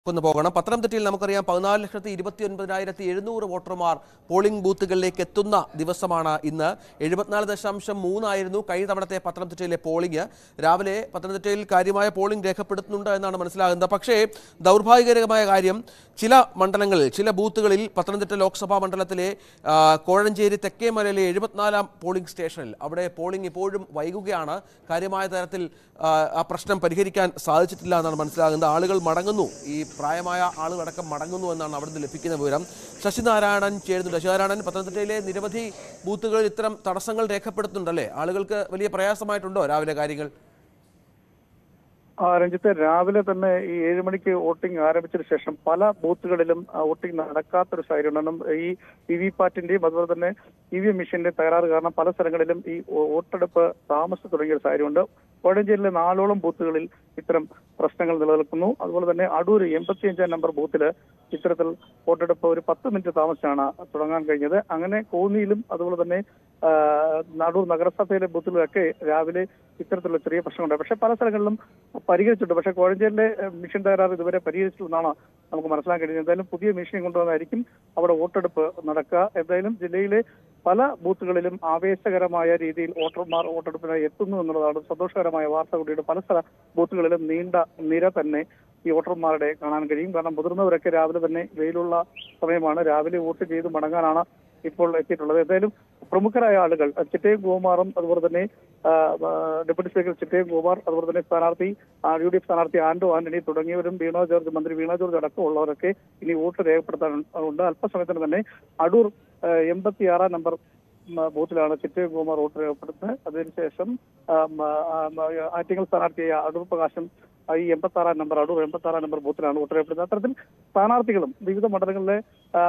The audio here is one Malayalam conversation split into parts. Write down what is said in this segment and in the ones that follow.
ഒന്ന് പോകണം പത്തനംതിട്ടയിൽ നമുക്കറിയാം പതിനാല് ലക്ഷത്തി ഇരുപത്തി ഒൻപതിനായിരത്തി എഴുന്നൂറ് വോട്ടർമാർ പോളിംഗ് ബൂത്തുകളിലേക്ക് എത്തുന്ന ദിവസമാണ് ഇന്ന് എഴുപത്തിനാല് ദശാംശം മൂന്നായിരുന്നു കഴിഞ്ഞ തവണത്തെ പത്തനംതിട്ടയിലെ പോളിംഗ് രാവിലെ പത്തനംതിട്ടയിൽ കാര്യമായ പോളിംഗ് രേഖപ്പെടുത്തുന്നുണ്ട് എന്നാണ് മനസ്സിലാകുന്നത് പക്ഷേ ദൗർഭാഗ്യകരമായ കാര്യം ചില മണ്ഡലങ്ങളിൽ ചില ബൂത്തുകളിൽ പത്തനംതിട്ട ലോക്സഭാ മണ്ഡലത്തിലെ ആ, കോഴഞ്ചേരി തെക്കേമലയിലെ എഴുപത്തിനാലാം പോളിംഗ് സ്റ്റേഷനിൽ അവിടെ പോളിംഗ് ഇപ്പോഴും വൈകുകയാണ് കാര്യമായ തരത്തിൽ ആ, ആ പ്രശ്നം പരിഹരിക്കാൻ സാധിച്ചിട്ടില്ല എന്നാണ് മനസ്സിലാകുന്നത് ആളുകൾ മടങ്ങുന്നു ഈ പ്രായമായ ആളുകളടക്കം മടങ്ങുന്നു എന്നാണ് അവിടുന്ന് ലഭിക്കുന്ന വിവരം ശശിനാരായണൻ ചേരുന്നുണ്ട് ശശിനാരായണൻ പത്തനംതിട്ടയിലെ നിരവധി ബൂത്തുകളിൽ ഇത്തരം തടസ്സങ്ങൾ രേഖപ്പെടുത്തുന്നുണ്ടല്ലേ ആളുകൾക്ക് വലിയ പ്രയാസമായിട്ടുണ്ടോ രാവിലെ കാര്യങ്ങൾ ആ രഞ്ജിത്ത് രാവിലെ തന്നെ ഈ ഏഴ് മണിക്ക് വോട്ടിംഗ് ആരംഭിച്ചതിന് ശേഷം പല ബൂത്തുകളിലും ആ, വോട്ടിംഗ് നടക്കാത്തൊരു സാഹചര്യം കാരണം ഈ വി വി പാറ്റിന്റെയും അതുപോലെ തന്നെ ഇ വി എം മെഷീന്റെ തകരാറ് കാരണം പല സ്ഥലങ്ങളിലും ഈ വോ- വോട്ടെടുപ്പ് താമസിച്ചു തുടങ്ങിയ ഒരു സാഹചര്യമുണ്ട് കോഴഞ്ചേരിയിലെ നാലോളം ബൂത്തുകളിൽ ഇത്തരം പ്രശ്നങ്ങൾ നിലനിൽക്കുന്നു അതുപോലെ തന്നെ അടൂർ എൺപത്തിയഞ്ചാം നമ്പർ ബൂത്തിൽ ഇത്തരത്തിൽ വോട്ടെടുപ്പ് ഒരു പത്ത് മിനിറ്റ് താമസിച്ചാണ് തുടങ്ങാൻ കഴിഞ്ഞത് അങ്ങനെ കോന്നിയിലും അതുപോലെ തന്നെ ആ, നടൂർ നഗരസഭയിലെ ബൂത്തുകളിലൊക്കെ രാവിലെ ഇത്തരത്തിലുള്ള ചെറിയ പ്രശ്നമുണ്ട് പക്ഷേ പല സ്ഥലങ്ങളിലും പരിഹരിച്ചിട്ടുണ്ട് പക്ഷേ കോഴഞ്ചേരിയിലെ ഏഹ്, മെഷീൻ തകരാറ് ഇതുവരെ പരിഹരിച്ചിട്ടുണ്ടെന്നാണ് നമുക്ക് മനസ്സിലാക്കാൻ കഴിയുന്നത് എന്തായാലും പുതിയ മെഷീൻ കൊണ്ടുവന്നായിരിക്കും അവിടെ വോട്ടെടുപ്പ് നടക്കുക എന്തായാലും ജില്ലയിലെ പല ബൂത്തുകളിലും ആവേശകരമായ രീതിയിൽ വോട്ടർമാർ വോട്ടെടുപ്പിനായി എത്തുന്നു എന്നുള്ളതാണ് സന്തോഷകരമായ വാർത്ത കൂടിയിട്ട് പല സ്ഥല ബൂത്തുകളിലും നീണ്ട നിര തന്നെ ഈ വോട്ടർമാരുടെ കാണാൻ കഴിയും കാരണം മുതിർന്നവരൊക്കെ രാവിലെ തന്നെ വെയിലുള്ള സമയമാണ് രാവിലെ വോട്ട് ചെയ്ത് മടങ്ങാനാണ് ഇപ്പോൾ എത്തിയിട്ടുള്ളത് എന്തായാലും പ്രമുഖരായ ആളുകൾ ചിറ്റയും ഗോമാറും അതുപോലെ തന്നെ ആ, ആ, ഡെപ്യൂട്ടി സ്പീക്കർ ചിറ്റയും ഗോമാർ അതുപോലെ തന്നെ സ്ഥാനാർത്ഥി യു ഡി എഫ് സ്ഥാനാർത്ഥി ആന്റോ ആന്റണി തുടങ്ങിയവരും വീണ ജോർജ് മന്ത്രി വീണ ജോർജ് അടക്കമുള്ളവരൊക്കെ ഇനി വോട്ട് രേഖപ്പെടുത്താനുണ്ട് അല്പസമയത്തിന് തന്നെ അടൂർ എൺപത്തി ആറാം നമ്പർ ഉം, ബൂത്തിലാണ് ചിറ്റയും ഗോമാർ വോട്ട് രേഖപ്പെടുത്തുന്നത് അതിനുശേഷം ആ, മ, ആ, മ, ആറ്റിങ്ങൽ സ്ഥാനാർത്ഥിയായ അടൂർ പ്രകാശം ആ, ഈ എൺപത്തി ആറാം നമ്പർ അടൂർ എൺപത്തി ആറാം നമ്പർ ബൂത്തിലാണ് വോട്ട് രേഖപ്പെടുത്തുന്നത് അത്തരത്തിൽ സ്ഥാനാർത്ഥികളും വിവിധ മണ്ഡലങ്ങളിലെ ആ,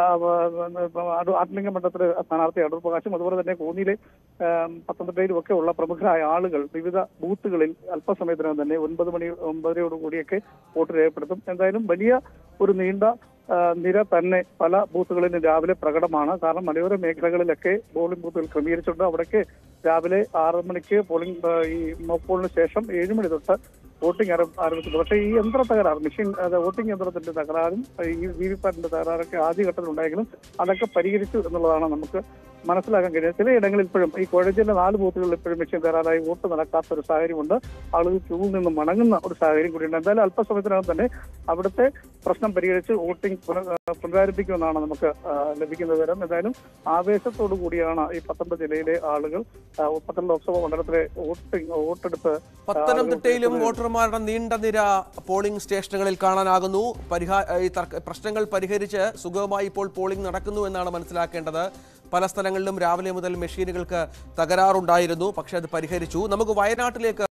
ആ, അടൂർ ആത്മലിംഗ മണ്ഡലത്തിലെ സ്ഥാനാർത്ഥി അടൂർ പ്രകാശും അതുപോലെ തന്നെ കോന്നിയിലെ ആ, പത്തനംതിട്ടയിലും ഒക്കെ ഉള്ള പ്രമുഖരായ ആളുകൾ വിവിധ ബൂത്തുകളിൽ അല്പസമയത്തിനകം തന്നെ ഒൻപത് മണി ഒമ്പതരയോട് കൂടിയൊക്കെ വോട്ട് രേഖപ്പെടുത്തും എന്തായാലും വലിയ ഒരു നീണ്ട ആ, നിര തന്നെ പല ബൂത്തുകളിലും രാവിലെ പ്രകടമാണ് കാരണം മലയോര മേഖലകളിലൊക്കെ പോളിംഗ് ബൂത്തുകൾ ക്രമീകരിച്ചിട്ടുണ്ട് അവിടേക്ക് രാവിലെ ആറ് മണിക്ക് പോളിംഗ് ആ, ഈ മോക്ക് പോളിന് ശേഷം ഏഴ് മണി തൊട്ട് വോട്ടിംഗ് ആരം- ആരംഭിച്ചിട്ടുണ്ട് പക്ഷേ ഈ യന്ത്ര തകരാറ് മെഷീൻ അത് വോട്ടിംഗ് യന്ത്രത്തിന്റെ തകരാറും ഈ വി വി പാറ്റിന്റെ തകരാറൊക്കെ ആദ്യഘട്ടത്തിൽ ഉണ്ടായെങ്കിലും അതൊക്കെ പരിഹരിച്ചു എന്നുള്ളതാണ് നമുക്ക് മനസ്സിലാക്കാൻ കഴിയുന്നത് ചിലയിടങ്ങളിൽ ഇപ്പോഴും ഈ കോഴഞ്ചേരിയിലെ നാല് ബൂത്തുകളിൽ ഇപ്പോഴും മെഷീൻ തകരാറായി വോട്ട് നടക്കാത്ത ഒരു സാഹചര്യമുണ്ട് ആളുകൾ ക്യൂവിൽ നിന്ന് മടങ്ങുന്ന ഒരു സാഹചര്യം കൂടിയുണ്ട് എന്തായാലും അല്പസമയത്തിനകം തന്നെ അവിടുത്തെ പ്രശ്നം പരിഹരിച്ച് വോട്ടിംഗ് പുന- ആ, പുനരാരംഭിക്കുമെന്നാണ് നമുക്ക് ആ, ലഭിക്കുന്ന വിവരം എന്തായാലും ആവേശത്തോടു കൂടിയാണ് ഈ പത്തൊമ്പത് ജില്ലയിലെ ആളുകൾ ആ, പത്തനം ലോക്സഭാ മണ്ഡലത്തിലെ വോട്ടിംഗ് വോട്ടെടുപ്പ് പത്തനംതിട്ടയിലും വോട്ടർമാരുടെ നീണ്ട നിര പോളിംഗ് സ്റ്റേഷനുകളിൽ കാണാനാകുന്നു പരിഹാ ഈ തർക്ക- പ്രശ്നങ്ങൾ പരിഹരിച്ച് സുഗമമായി ഇപ്പോൾ പോളിംഗ് നടക്കുന്നു എന്നാണ് മനസ്സിലാക്കേണ്ടത് പല സ്ഥലങ്ങളിലും രാവിലെ മുതൽ മെഷീനുകൾക്ക് തകരാറുണ്ടായിരുന്നു പക്ഷേ അത് പരിഹരിച്ചു നമുക്ക് വയനാട്ടിലേക്ക്